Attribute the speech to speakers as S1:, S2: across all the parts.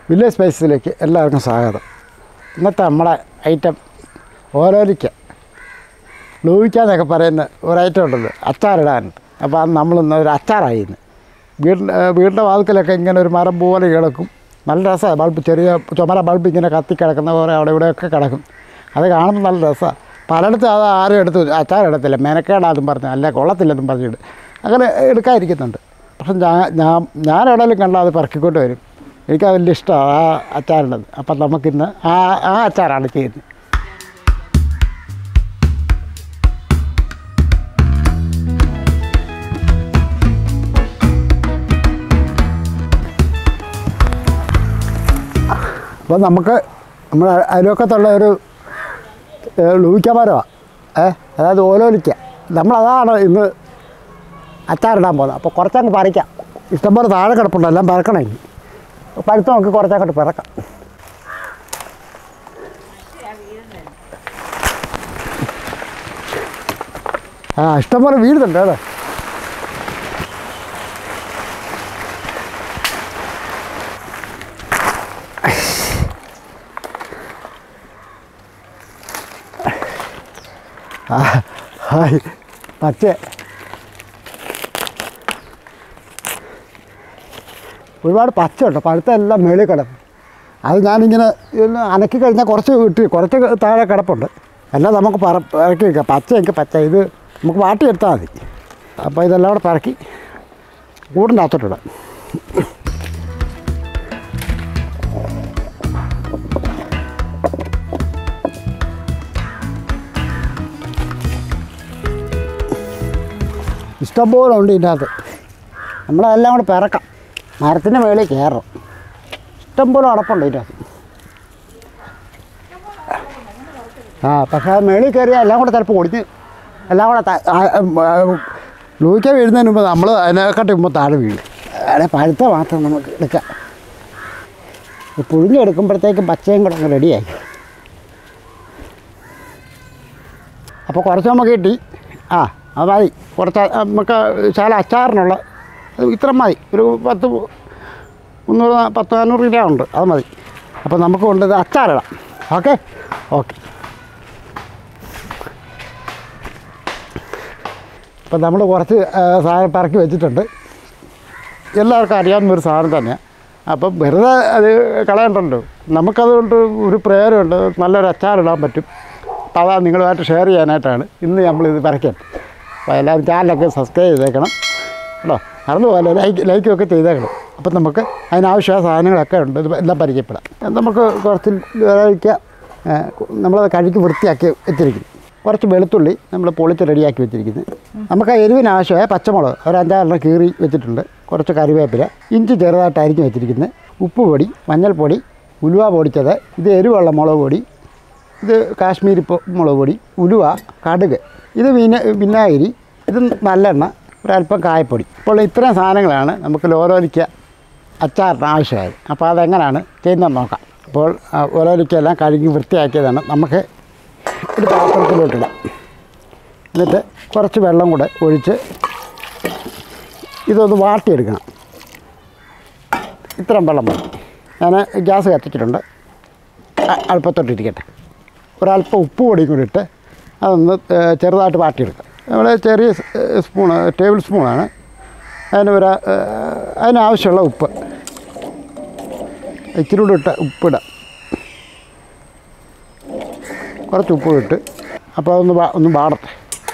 S1: Village സ്പൈസിലേക്ക് എല്ലാവർക്കും സ്വാഗതം ഇന്നത്തെ നമ്മളെ ഐറ്റം ഓരോരിക്ക ലൂവിക്ക പറയുന്ന ഒരു ഐറ്റം ഉണ്ടല്ലോ അച്ചാറിടാൻ അപ്പോൾ അത് നമ്മളിന്ന് ഒരു അച്ചാറായി ഇന്ന് വീടിൻ്റെ വീടിൻ്റെ വാതിക്കലൊക്കെ ഇങ്ങനെ ഒരു മരം പോലെ കിടക്കും നല്ല രസമാണ് ബൾബ് ചെറിയ ചുമല ബൾബ് ഇങ്ങനെ കത്തി കിടക്കുന്ന പോലെ അവിടെ ഇവിടെയൊക്കെ കിടക്കും അത് കാണുമ്പോൾ നല്ല രസമാണ് പലയിടത്തും അത് ആരും എടുത്ത് അച്ചാറിടത്തില്ല മെനക്കേടാതും പറഞ്ഞ് അല്ല കൊള്ളത്തില്ലെന്നും പറഞ്ഞിട്ട് അങ്ങനെ എടുക്കാതിരിക്കുന്നുണ്ട് പക്ഷെ ഞാൻ ഞാൻ ഞാൻ എവിടെയെങ്കിലും കണ്ടാൽ അത് പറക്കിക്കൊണ്ട് വരും എനിക്ക് വലിയ ഇഷ്ടമാണ് ആ അച്ചാറുള്ളത് അപ്പം നമുക്കിന്ന് ആ ആ അച്ചാറാണ് ചെയ്യുന്നത് അപ്പോൾ നമുക്ക് നമ്മുടെ അയൽവക്കത്തുള്ള ഒരു ലൂയിക്ക മരമാണ് ഏ അതായത് ഓലോലിക്ക നമ്മളതാണ് ഇന്ന് അച്ചാറിടാൻ പോകുന്നത് അപ്പോൾ കുറച്ചങ്ങ് പറിക്കാം ഇഷ്ടംപോലെ താഴെ കിടപ്പുണ്ട് എല്ലാം പറക്കണമെങ്കിൽ പഴുത്ത് നമുക്ക് കുറച്ചങ്ങോട്ട് പിറക്കാം ആ ഇഷ്ടംപോലെ വീഴുന്നുണ്ട് അതെ ആ ഹായ് പച്ച ഒരുപാട് പച്ച ഉണ്ട് പഴുത്ത എല്ലാം മേളിൽ കിടക്കും അത് ഞാനിങ്ങനെ ഒന്ന് അനക്കി കഴിഞ്ഞാൽ കുറച്ച് വിട്ട് കുറച്ച് താഴെ കിടപ്പുണ്ട് എല്ലാം നമുക്ക് പറ ഇറക്കി വെക്കാം പച്ച എനിക്ക് പച്ച ഇത് നമുക്ക് വാട്ടിയെടുത്താൽ മതി അപ്പോൾ ഇതെല്ലാം കൂടെ പറക്കി കൂടിൻ്റെ അകത്തോട്ടിടാം ഇഷ്ടംപോലെ ഉണ്ട് ഇതിൻ്റെ അകത്ത് നമ്മളതെല്ലാം കൂടെ പിറക്കാം മരത്തിൻ്റെ മുകളിൽ കയറും ഇഷ്ടംപോലെ അടപ്പുണ്ട് ഇതിൻ്റെ അകത്ത് ആ പക്ഷേ അത് മേളിൽ കയറിയാൽ എല്ലാം കൂടെ ചിലപ്പോൾ ഒടിഞ്ഞ് എല്ലാം കൂടെ ത- ആ- ആ, ലൂക്ക വീഴുന്നതിന് മുമ്പ് നമ്മൾ അതിനെക്കാട്ടി മുമ്പ് താഴെ വീഴും അവിടെ പഴുത്ത മാത്രം നമുക്ക് എടുക്കാം ഈ പുഴുങ്ങി എടുക്കുമ്പോഴത്തേക്കും പച്ചയും കൂടെ അങ്ങ് റെഡിയായി അപ്പോൾ കുറച്ച് നമുക്ക് കിട്ടി ആ അത് മതി കുറച്ച് നമുക്ക് ശാല അച്ചാറിനുള്ള അത് ഇത്ര മതി ഒരു പത്ത് മുന്നൂറ് നാ- പത്ത് നാനൂറ് ഗ്രാം ഉണ്ട് അത് മതി അപ്പോൾ നമുക്ക് കൊണ്ടത് അച്ചാറിടാം ഓക്കെ ഓക്കെ അപ്പം നമ്മൾ കുറച്ച് ആ, സാധനം പറക്കി വെച്ചിട്ടുണ്ട് എല്ലാവർക്കും അറിയാവുന്ന ഒരു സാധനം തന്നെയാണ് അപ്പം വെറുതെ അത് കളയണ്ടല്ലോ നമുക്കതുകൊണ്ട് ഒരു പ്രയോജനമുണ്ട് നല്ലൊരു അച്ചാറിടാൻ പറ്റും അപ്പോൾ അതാ നിങ്ങളുമായിട്ട് ഷെയർ ചെയ്യാനായിട്ടാണ് ഇന്ന് നമ്മളിത് പറിക്കുന്നത് അപ്പോൾ എല്ലാവരും ചാനലൊക്കെ സബ്സ്ക്രൈബ് ചെയ്തേക്കണം കേട്ടോ മറന്നു പോലെ ലൈക്ക് ലൈക്കൊക്കെ ചെയ്തേക്കണം അപ്പം നമുക്ക് അതിനാവശ്യമായ സാധനങ്ങളൊക്കെ ഉണ്ട് ഇത് എല്ലാം പരിചയപ്പെടാം നമുക്ക് കുറച്ച് കഴിക്കാം നമ്മളത് കഴുകി വൃത്തിയാക്കി വെച്ചിരിക്കുന്നു കുറച്ച് വെളുത്തുള്ളി നമ്മൾ പൊളിച്ച് റെഡിയാക്കി വെച്ചിരിക്കുന്നത് നമുക്ക് ആ എരിവിന് ആവശ്യമായ പച്ചമുളക് ഒരു അഞ്ചാറെണ്ണം കീറി വെച്ചിട്ടുണ്ട് കുറച്ച് കറിവേപ്പില ഇഞ്ചി ചെറുതായിട്ട് അരിഞ്ഞ് വെച്ചിരിക്കുന്നത് ഉപ്പ് പൊടി മഞ്ഞൾപ്പൊടി ഉലുവ പൊടിച്ചത് ഇത് എരിവുള്ള മുളക് പൊടി ഇത് കാശ്മീരി പൊ- മുളക് പൊടി ഉലുവ കടുക് ഇത് വിന വിനാഗിരി ഇത് നല്ലെണ്ണ ഒരല്പം കായപ്പൊടി അപ്പോൾ ഇത്രയും സാധനങ്ങളാണ് നമുക്ക് ലോരോലിക്ക അച്ചാറിന് ആവശ്യമായത് അപ്പോൾ അതെങ്ങനെയാണ് ചെയ്യുന്നത് നോക്കാം അപ്പോൾ ആ ഓരോലിക്കെല്ലാം കഴുകി വൃത്തിയാക്കിയതാണ് നമുക്ക് ഒരു പാത്രത്തിലോട്ടിടാം എന്നിട്ട് കുറച്ച് വെള്ളം കൂടെ ഒഴിച്ച് ഇതൊന്ന് വാട്ടിയെടുക്കണം ഇത്രയും വെള്ളം മതി ഞാൻ ഗ്യാസ് കത്തിച്ചിട്ടുണ്ട് അ- അടുപ്പത്തോട്ടിരിക്കട്ടെ ഒരല്പം ഉപ്പ് പൊടിയും കൂടി ഇട്ട് അതൊന്ന് ഏ, ചെറുതായിട്ട് വാട്ടിയെടുക്കാം നമ്മൾ ചെറിയ സ്- ഏ, സ്പൂണ് ടേബിൾ സ്പൂണാണ് അതിന് ഒരു ഏ, അതിനാവശ്യമുള്ള ഉപ്പ് ഇച്ചിരി കൂടി ഇട്ട് ഉപ്പിടാം കുറച്ച് ഉപ്പ് ഇട്ട് അപ്പോൾ അതൊന്ന് വാ- ഒന്ന് വാടട്ടെ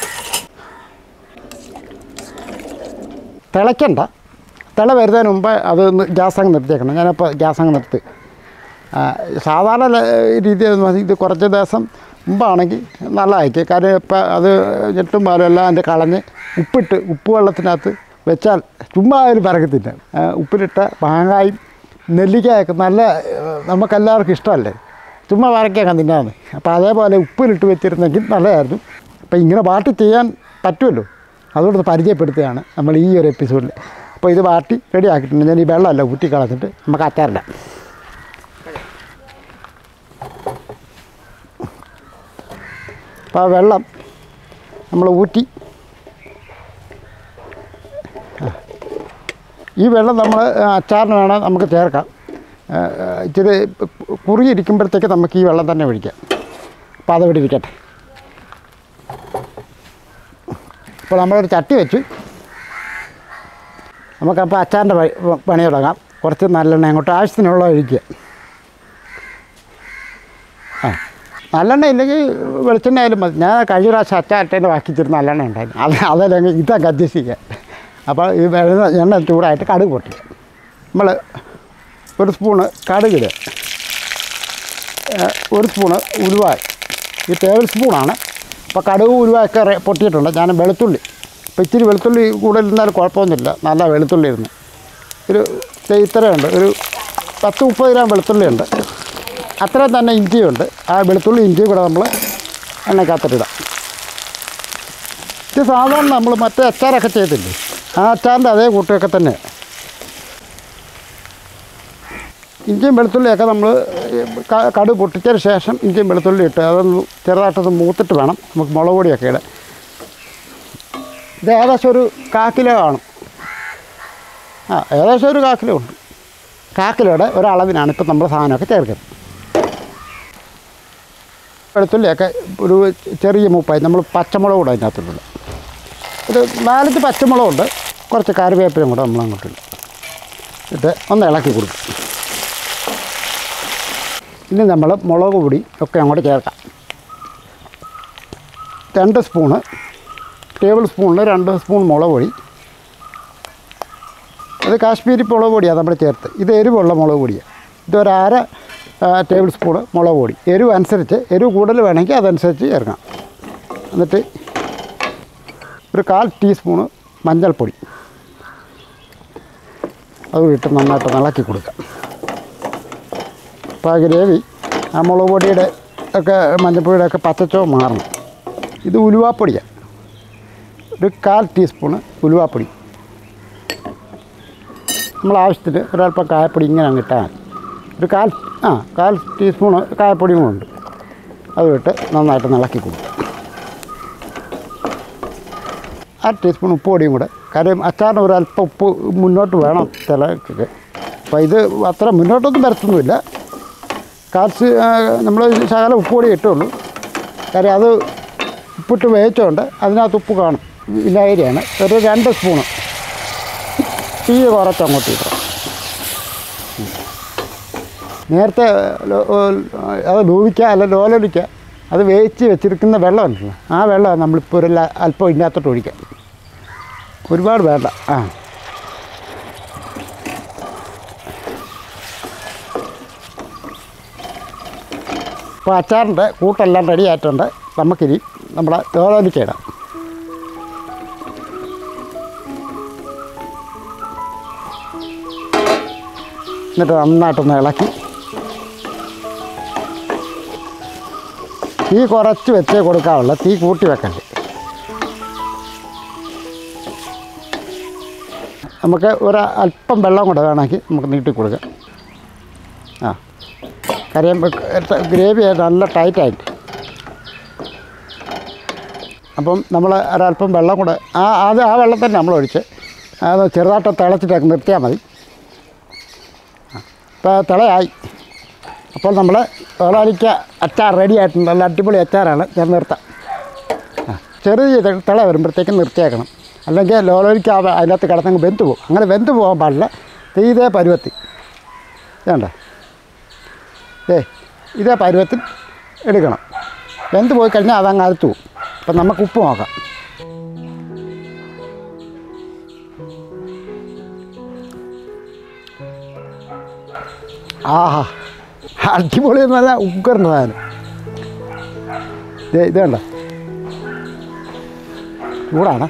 S1: തിളയ്ക്കണ്ട തിള വരുന്നതിന് മുമ്പ് അതൊന്ന് ഗ്യാസ് അങ്ങ് നിർത്തിയേക്കണം ഞാനപ്പോൾ ഗ്യാസ് അങ്ങ് നിർത്തി ആ, സാധാരണ ല- രീതി എന്ന് പറഞ്ഞാൽ ഇത് കുറച്ച് ദിവസം മുമ്പാണെങ്കിൽ നല്ലതായിരിക്കും കാര്യം ഇപ്പം അത് ഞെട്ടും പാലും എല്ലാം അതിൻ്റെ കളഞ്ഞ് ഉപ്പിട്ട് ഉപ്പ് വെള്ളത്തിനകത്ത് വെച്ചാൽ ചുമ്മാ അതിൽ പറക്കത്തില്ല ആ, ഉപ്പിലിട്ട മാങ്ങായും നെല്ലിക്കായൊക്കെ നല്ല ഏഹ്, നമുക്കെല്ലാവർക്കും ഇഷ്ടമല്ലേ ചുമ്മാ വരയ്ക്കാൻ തിന്നാന്ന് അപ്പോൾ അതേപോലെ ഉപ്പിലിട്ട് വെച്ചിരുന്നെങ്കിൽ നല്ലതായിരുന്നു അപ്പോൾ ഇങ്ങനെ വാട്ടി ചെയ്യാൻ പറ്റുമല്ലോ അതുകൊണ്ട് പരിചയപ്പെടുത്തുകയാണ് നമ്മൾ ഈ ഒരു എപ്പിസോഡിൽ അപ്പോൾ ഇത് വാട്ടി റെഡി ആക്കിയിട്ടുണ്ട് ഞാൻ ഈ വെള്ളമല്ല ഊറ്റി കളഞ്ഞിട്ട് നമുക്ക് അച്ചാറിടാം അപ്പോൾ ആ വെള്ളം നമ്മൾ ഊറ്റി ആ. ഈ വെള്ളം നമ്മൾ അച്ചാറിന് വേണം നമുക്ക് ചേർക്കാം ആ, ആ, ഇച്ചിരി കുറിയിരിക്കുമ്പോഴത്തേക്ക് നമുക്ക് ഈ വെള്ളം തന്നെ ഒഴിക്കാം അപ്പോൾ അതവിടെ ഇരിക്കട്ടെ ഇപ്പോൾ നമ്മളൊരു ചട്ടി വെച്ചു നമുക്കപ്പോൾ അച്ചാറിൻ്റെ പണി പണി തുടങ്ങാം കുറച്ച് നല്ലെണ്ണ അങ്ങോട്ട് ആവശ്യത്തിനുള്ള ഒഴിക്കുക ആ നല്ലെണ്ണ ഇല്ലെങ്കിൽ വെളിച്ചെണ്ണ ആയാലും മതി ഞാൻ കഴിഞ്ഞ പ്രാവശ്യം അച്ചാറിട്ടതിൻ്റെ ബാക്കി ഇച്ചിരി നല്ലെണ്ണ ഉണ്ടായിരുന്നു അത് അതല്ലെങ്കിൽ ഇതൊക്കെ അഡ്ജസ്റ്റ് ചെയ്യാം അപ്പോൾ ഈ വെള്ളം എണ്ണ ചൂടായിട്ട് കടുക് പൊട്ടിക്കുക നമ്മൾ ഒരു സ്പൂണ് കടുകിടുക ഏഹ് ഒരു സ്പൂണ് ഉലുവ ഈ ടേബിൾ സ്പൂണാണ് അപ്പോൾ കടുക് ഉലുവയൊക്കെ റെ- പൊട്ടിയിട്ടുണ്ട് ഞാൻ വെളുത്തുള്ളി ഇപ്പോൾ ഇച്ചിരി വെളുത്തുള്ളി കൂടുതൽ ഇരുന്നാലും കുഴപ്പമൊന്നുമില്ല നല്ല വെളുത്തുള്ളി ഇരുന്നു ഒരു ദേ ഇത്രയുണ്ട് ഒരു പത്ത് മുപ്പത് ഗ്രാം വെളുത്തുള്ളി ഉണ്ട് അത്രയും തന്നെ ഇഞ്ചിയുണ്ട് ആ വെളുത്തുള്ളി ഇഞ്ചിയും കൂടെ നമ്മൾ എണ്ണക്കകത്തിട്ടിടാം ഇത് സാധാരണ നമ്മൾ മറ്റേ അച്ചാറൊക്കെ ചെയ്തില്ലേ ആ അച്ചാറിൻ്റെ അതേ കൂട്ടൊക്കെ തന്നെ ഇഞ്ചിയും വെളുത്തുള്ളിയൊക്കെ നമ്മൾ കടു പൊട്ടിച്ചതിന് ശേഷം ഇഞ്ചിയും വെളുത്തുള്ളി ഇട്ട് അതൊന്ന് ചെറുതായിട്ടൊന്ന് മൂത്തിട്ട് വേണം നമുക്ക് മുളക് പൊടിയൊക്കെ ഇടാൻ ഇത് ഏകദേശം ഒരു കാ കിലോ കാണും ആ ഏകദേശം ഒരു കാ കിലോ ഉണ്ട് കാ കിലോയുടെ ഒരളവിനാണ് ഇപ്പം നമ്മൾ സാധനമൊക്കെ ചേർക്കുന്നത് വെളുത്തുള്ളിയൊക്കെ ഒരു ചെറിയ മൂപ്പായി നമ്മൾ പച്ചമുളക് കൂടെ അതിനകത്തുണ്ട് ഒരു നാലഞ്ച് പച്ചമുളകുണ്ട് കുറച്ച് കറിവേപ്പിലും കൂടെ നമ്മൾ അങ്ങോട്ടുണ്ട് ഇട്ട് ഒന്ന് ഇളക്കി കൊടുക്കും ഇനി നമ്മൾ മുളക് പൊടി ഒക്കെ അങ്ങോട്ട് ചേർക്കാം രണ്ട് സ്പൂണ് ടേബിൾ സ്പൂണിൽ രണ്ട് സ്പൂൺ മുളക് പൊടി അത് കാശ്മീരി മുളക് പൊടിയാണ് നമ്മൾ ചേർത്ത് ഇത് എരിവുള്ള മുളക് പൊടിയാണ് ഇതൊരു അര ആ, ടേബിൾ സ്പൂണ് മുളക് പൊടി എരിവ് അനുസരിച്ച് എരിവ് കൂടുതൽ വേണമെങ്കിൽ അതനുസരിച്ച് ചേർക്കാം എന്നിട്ട് ഒരു കാൽ ടീസ്പൂണ് മഞ്ഞൾപ്പൊടി അതുകൂടി ഇട്ട് നന്നായിട്ട് ഇളക്കി കൊടുക്കാം അപ്പോൾ ആ ഗ്രേവി ആ മുളക് പൊടിയുടെ ഒക്കെ മഞ്ഞൾപ്പൊടിയുടെ ഒക്കെ പച്ചച്ചോ മാറണം ഇത് ഉലുവാപ്പൊടിയാണ് ഒരു കാൽ ടീസ്പൂണ് ഉലുവാപ്പൊടി നമ്മൾ ആവശ്യത്തിന് ഒരല്പം കായപ്പൊടി ഇങ്ങനെ അങ്ങ് ഇട്ടാൽ മതി ഒരു കാൽ ആ കാൽ ടീസ്പൂണ് കായപ്പൊടിയും കൊണ്ട് അത് ഇട്ട് നന്നായിട്ട് ഇളക്കി കൊടുക്കും അര ടീസ്പൂൺ ഉപ്പ് പൊടിയും കൂടെ കാര്യം അച്ചാറിന് ഒരു അല്പം ഉപ്പ് മുന്നോട്ട് വേണം ചിലക്കൊക്കെ അപ്പോൾ ഇത് അത്ര മുന്നോട്ടൊന്നും വരത്തൊന്നുമില്ല കാൽസ്യ നമ്മൾ ശകലം ഉപ്പ് പൊടി ഇട്ടുള്ളൂ കാര്യം അത് ഉപ്പിട്ട് വേവിച്ചുകൊണ്ട് അതിനകത്ത് ഉപ്പ് കാണും വിനാഗിരിയാണ് ഒരു രണ്ട് സ്പൂണ് തീ കുറച്ച് അങ്ങോട്ട് ഇട്ടു നേരത്തെ ലോ- അത് ലൂവിക്കുക അല്ല ലോലൊലിക്കുക അത് വേവിച്ച് വെച്ചിരിക്കുന്ന വെള്ളമുണ്ടല്ലോ ആ വെള്ളം നമ്മളിപ്പോൾ ഒരു ല- അല്പം ഇതിനകത്തോട്ട് ഒഴിക്കാം ഒരുപാട് വേണ്ട ആ അപ്പോൾ അച്ചാറിൻ്റെ കൂട്ടെല്ലാം റെഡി ആയിട്ടുണ്ട് നമുക്കിനി നമ്മുടെ ലോലോലിക്ക ഇടാം എന്നിട്ട് നന്നായിട്ടൊന്ന് ഇളക്കി തീ കുറച്ച് വെച്ചേ കൊടുക്കാവുള്ള തീ കൂട്ടി വെക്കണ്ട നമുക്ക് ഒരു അല്പം വെള്ളം കൂടെ വേണമെങ്കിൽ നമുക്ക് നീട്ടി കൊടുക്കാം ആ കാര്യം ഗ്രേവി നല്ല ടൈറ്റായിട്ട് അപ്പം നമ്മൾ ഒരല്പം വെള്ളം കൂടെ ആ അത് ആ വെള്ളം തന്നെ നമ്മൾ ഒഴിച്ച് അത് ചെറുതായിട്ട് തിളച്ചിട്ടൊക്കെ നിർത്തിയാൽ മതി ഇപ്പോൾ തിളയായി അപ്പോൾ നമ്മൾ ഓളാലിക്ക അച്ചാർ റെഡി ആയിട്ടുണ്ട് നല്ല അടിപൊളി അച്ചാറാണ് ഞാൻ നിർത്താം ആ ചെറിയ തി- തിള വരുമ്പോഴത്തേക്കും നിർത്തിയേക്കണം അല്ലെങ്കിൽ ലോലോലിക്ക ആ- അതിനകത്ത് കിടന്നങ്ങ് വെന്ത് പോകും അങ്ങനെ വെന്ത് പോകാൻ പാടില്ല ഇതേ പരുവത്തി വേണ്ട ഏ ഇതേ പരുവത്തിൽ എടുക്കണം വെന്ത് പോയി കഴിഞ്ഞാൽ അതങ്ങ് അകത്ത് പോകും അപ്പം നമുക്ക് ഉപ്പ് നോക്കാം ആഹാ അടിപൊളി നല്ല ഉഗ്രൻ്റെ സാധനം ദേ ഇത് കണ്ട ചൂടാണ്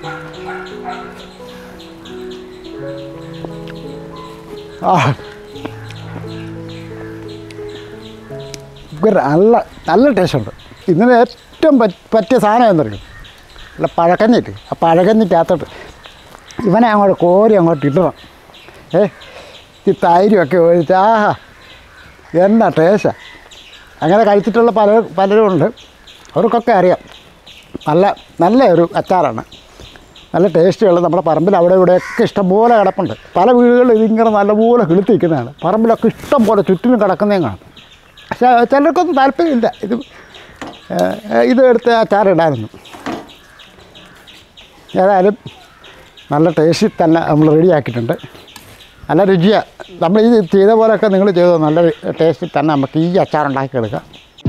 S1: ആ ഉഗ്ര നല്ല നല്ല ടേസ്റ്റ് ഉണ്ട് ഇതിന് ഏറ്റവും പറ്റ് പറ്റിയ സാധനം എന്നറിയും നല്ല പഴക്കഞ്ഞിട്ട് ആ പഴക്കഞ്ഞിട്ടകത്തോട്ട് ഇവനെ അങ്ങോട്ട് കോരി അങ്ങോട്ട് ഇടണം ഏ ഈ തൈരുമൊക്കെ ഒഴിച്ച് ആഹാ എന്നാ ടേസ്റ്റാ അങ്ങനെ കഴിച്ചിട്ടുള്ള പല പലരും ഉണ്ട് അവർക്കൊക്കെ അറിയാം നല്ല നല്ല ഒരു അച്ചാറാണ് നല്ല ടേസ്റ്റുകൾ നമ്മുടെ പറമ്പിൽ അവിടെ ഇവിടെയൊക്കെ ഇഷ്ടംപോലെ കിടപ്പുണ്ട് പല വീടുകളിൽ ഇതിങ്ങനെ നല്ലപോലെ കിളുത്തി നിൽക്കുന്നതാണ് പറമ്പിലൊക്കെ ഇഷ്ടം പോലെ ചുറ്റിനും കിടക്കുന്നതും കാണും പക്ഷേ ചിലർക്കൊന്നും താല്പര്യമില്ല ഇത് ഏഹ്, ഇത് എടുത്ത് അച്ചാറിടായിരുന്നു ഏതായാലും നല്ല ടേസ്റ്റിൽ തന്നെ നമ്മൾ റെഡിയാക്കിയിട്ടുണ്ട് നല്ല രുചിയാണ് നമ്മൾ ഇത് ചെയ്ത പോലെയൊക്കെ നിങ്ങൾ ചെയ്തോ നല്ല ടേസ്റ്റിൽ തന്നെ നമുക്ക് ഈ അച്ചാർ ഉണ്ടാക്കിയെടുക്കാം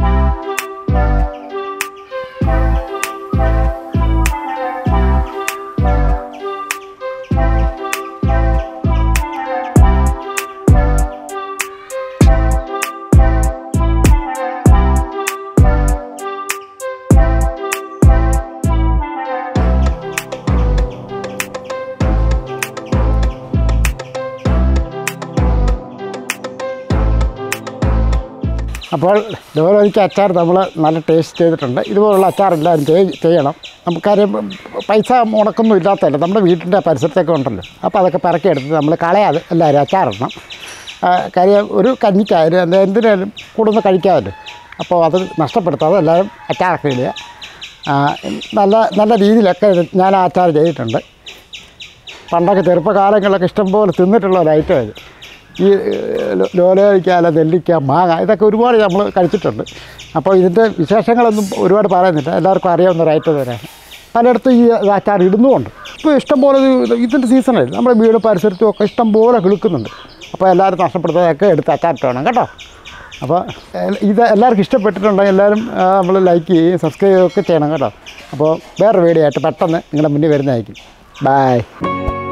S1: അപ്പോൾ ഇതുപോലെ എനിക്ക് അച്ചാർ നമ്മൾ നല്ല ടേസ്റ്റ് ചെയ്തിട്ടുണ്ട് ഇതുപോലുള്ള അച്ചാർ എല്ലാവരും ചെയ്- ചെയ്യണം നമുക്കാരും പൈസ മുടക്കൊന്നും ഇല്ലാത്തതല്ല നമ്മുടെ വീട്ടിൻ്റെ പരിസരത്തൊക്കെ ഉണ്ടല്ലോ അപ്പോൾ അതൊക്കെ പറക്കിയെടുത്ത് നമ്മൾ കളയാതെ എല്ലാവരും അച്ചാറിടണം ആ, കാര്യം ഒരു കഞ്ഞിക്കായാലും എന്താ എന്തിനായാലും കൂടുതൽ കഴിക്കാമല്ലോ അപ്പോൾ അത് നഷ്ടപ്പെടുത്താതെ എല്ലാവരും അച്ചാറൊക്കെ ഇടുക ആ, നല്ല നല്ല രീതിയിലൊക്കെ ഇത് ഞാൻ ആ അച്ചാർ ചെയ്തിട്ടുണ്ട് പണ്ടൊക്കെ ചെറുപ്പകാലങ്ങളിലൊക്കെ ഇഷ്ടംപോലെ തിന്നിട്ടുള്ള ഒരു ഐറ്റം ഇത് ഈ ലോ- ലോലയിക്ക അല്ല നെല്ലിക്ക മാങ്ങ ഇതൊക്കെ ഒരുപാട് നമ്മൾ കഴിച്ചിട്ടുണ്ട് അപ്പോൾ ഇതിൻ്റെ വിശേഷങ്ങളൊന്നും ഒരുപാട് പറയുന്നില്ല എല്ലാവർക്കും അറിയാവുന്ന ഒരു ഐറ്റം തന്നെയാണ് പലയിടത്തും ഈ അച്ചാർ ഇടുന്നുമുണ്ട് ഇപ്പോൾ ഇഷ്ടംപോലെ ഇത് ഇതിൻ്റെ സീസണായി നമ്മുടെ വീട് പരിസരത്തും ഒക്കെ ഇഷ്ടംപോലെ കിളുക്കുന്നുണ്ട് അപ്പോൾ എല്ലാവരും നഷ്ടപ്പെടുത്തതൊക്കെ എടുത്ത് അച്ചാറിട്ട് വേണം കേട്ടോ അപ്പോൾ എ- ഇത് എല്ലാവർക്കും ഇഷ്ടപ്പെട്ടിട്ടുണ്ടെങ്കിൽ എല്ലാവരും നമ്മൾ ലൈക്ക് ചെയ്യുകയും സബ്സ്ക്രൈബ് ഒക്കെ ചെയ്യണം കേട്ടോ അപ്പോൾ വേറൊരു വീഡിയോ ആയിട്ട് പെട്ടെന്ന് നിങ്ങളുടെ മുന്നിൽ വരുന്നതായിരിക്കും ബൈ